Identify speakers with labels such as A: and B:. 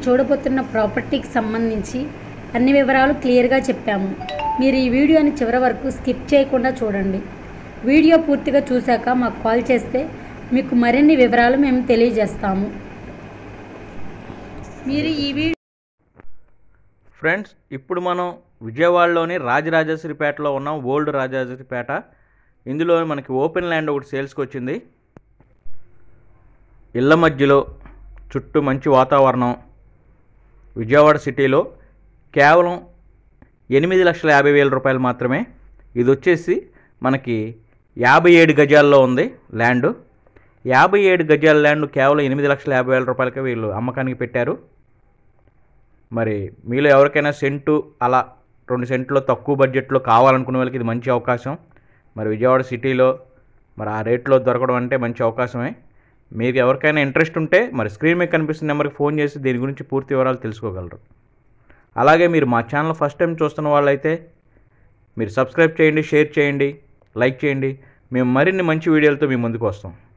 A: చూడబోతున్న ప్రాపర్టీకి సంబంధించి అన్ని వివరాలు క్లియర్గా చెప్పాము మీరు ఈ వీడియోని చివరి వరకు స్కిప్ చేయకుండా చూడండి వీడియో పూర్తిగా చూశాక మాకు కాల్ చేస్తే మీకు మరిన్ని వివరాలు మేము తెలియజేస్తాము మీరు ఈ వీడియో
B: ఫ్రెండ్స్ ఇప్పుడు మనం విజయవాడలోని రాజరాజేశ్వరిపేటలో ఉన్నాం ఓల్డ్ రాజరాజేశ్వరిపేట ఇందులో మనకి ఓపెన్ ల్యాండ్ ఒకటి సేల్స్కి వచ్చింది ఇళ్ళ మధ్యలో చుట్టూ మంచి వాతావరణం విజయవాడ సిటీలో కేవలం ఎనిమిది లక్షల యాభై వేల రూపాయలు మాత్రమే ఇది వచ్చేసి మనకి యాభై ఏడు గజాల్లో ఉంది ల్యాండ్ యాభై ఏడు గజాల ల్యాండ్ కేవలం ఎనిమిది లక్షల యాభై వేల రూపాయలకే వీళ్ళు అమ్మకానికి పెట్టారు మరి మీలో ఎవరికైనా సెంటు అలా రెండు సెంట్లో తక్కువ బడ్జెట్లో కావాలనుకునే వాళ్ళకి ఇది మంచి అవకాశం మరి విజయవాడ సిటీలో మరి ఆ రేట్లో దొరకడం అంటే మంచి అవకాశమే మీకు ఎవరికైనా ఇంట్రెస్ట్ ఉంటే మరి స్క్రీన్ మీద కనిపిస్తున్న నెంబర్కి ఫోన్ చేసి దీని గురించి పూర్తి వివరాలు తెలుసుకోగలరు అలాగే మీరు మా ఛానల్ ఫస్ట్ టైం చూస్తున్న వాళ్ళైతే మీరు సబ్స్క్రైబ్ చేయండి షేర్ చేయండి లైక్ చేయండి మేము మరిన్ని మంచి వీడియోలతో మీ ముందుకు వస్తాం